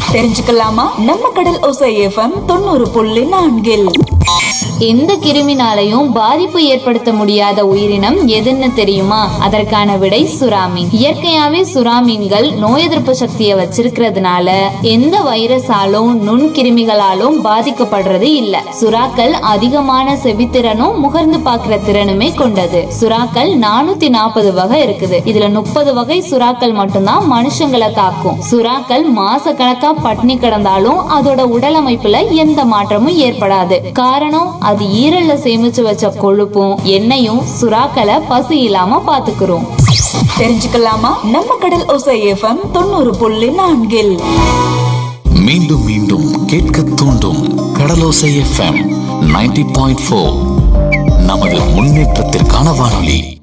தெரிஞ்சுக்கலாமா நம்ம கடல் ஓசை எஃப்எம் தொண்ணூறு புள்ளி நான்கில் எந்த கிருமினாலையும் பாதிப்பு ஏற்படுத்த முடியாத உயிரினம் எதுன்னு தெரியுமா அதற்கான விடை சுறாமீன் இயற்கையாவே சுறாமீன்கள் நோய் எதிர்ப்பு சக்தியை வச்சிருக்கிறதுனால எந்த வைரஸாலும் நுண்கிருமிகளாலும் பாதிக்கப்படுறது இல்ல சுறாக்கள் அதிகமான செவித்திறனும் முகர்ந்து பார்க்கிற திறனுமே கொண்டது சுறாக்கள் நானூத்தி நாற்பது வகை இருக்குது இதுல முப்பது வகை சுறாக்கள் மட்டும்தான் மனுஷங்களை தாக்கும் சுறாக்கள் மாச கணக்கா பட்னி கிடந்தாலும் அதோட உடல் அமைப்புல எந்த மாற்றமும் ஏற்படாது காரணம் அது ஈரல்ல சேமிச்சு வச்ச கொழுப்பும் எண்ணெயும் சுறாக்களை பசி இல்லாம பாத்துக்கிறோம் தெரிஞ்சுக்கலாமா நம்ம கடல் ஓசை எஃப்எம் தொண்ணூறு புள்ளி நான்கில் மீண்டும் மீண்டும் கேட்க தூண்டும் Kadalosai FM ninety point four நமது முன்னேற்றத்திற்கான வானொலி